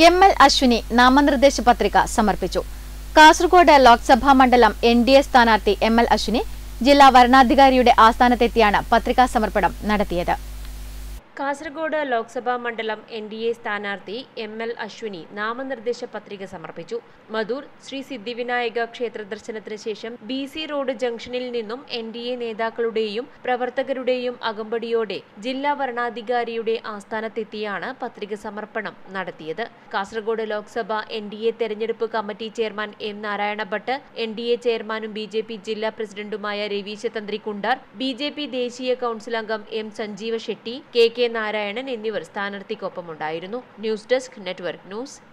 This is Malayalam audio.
എം എൽ അശ്വിനി നാമനിർദ്ദേശ പത്രിക സമർപ്പിച്ചു കാസർഗോഡ് ലോക്സഭാ മണ്ഡലം എൻ ഡി എ സ്ഥാനാർത്ഥി എം എൽ അശ്വിനി ജില്ലാ വരണാധികാരിയുടെ ആസ്ഥാനത്തെത്തിയാണ് പത്രികാ സമർപ്പണം നടത്തിയത് കാസർഗോഡ് ലോക്സഭാ മണ്ഡലം എൻ ഡി എ സ്ഥാനാർത്ഥി എം എൽ അശ്വിനി നാമനിർദ്ദേശ പത്രിക സമർപ്പിച്ചു മധൂർ ശ്രീ സിദ്ധിവിനായക ക്ഷേത്ര ദർശനത്തിന് ശേഷം ബി സി റോഡ് ജംഗ്ഷനിൽ നിന്നും എൻ ഡി എ നേതാക്കളുടെയും പ്രവർത്തകരുടെയും അകമ്പടിയോടെ ജില്ലാ വരണാധികാരിയുടെ ആസ്ഥാനത്തെത്തിയാണ് പത്രിക സമർപ്പണം നടത്തിയത് Kasaragod Lok Sabha N D A തെരഞ്ഞെടുപ്പ് committee chairman M Narayana Bhat N D A ചെയർമാനും ബി ജെ പി ജില്ലാ പ്രസിഡന്റുമായ Raveesha Tantri Kundar B J P ദേശീയ കൗൺസിൽ അംഗം M Sanjeeva Shetty K K Narayanan എന്നിവർ സ്ഥാനാർത്ഥിക്കൊപ്പമുണ്ടായിരുന്നു ന്യൂസ് ഡെസ്ക് നെറ്റ്വർക്ക് ന്യൂസ്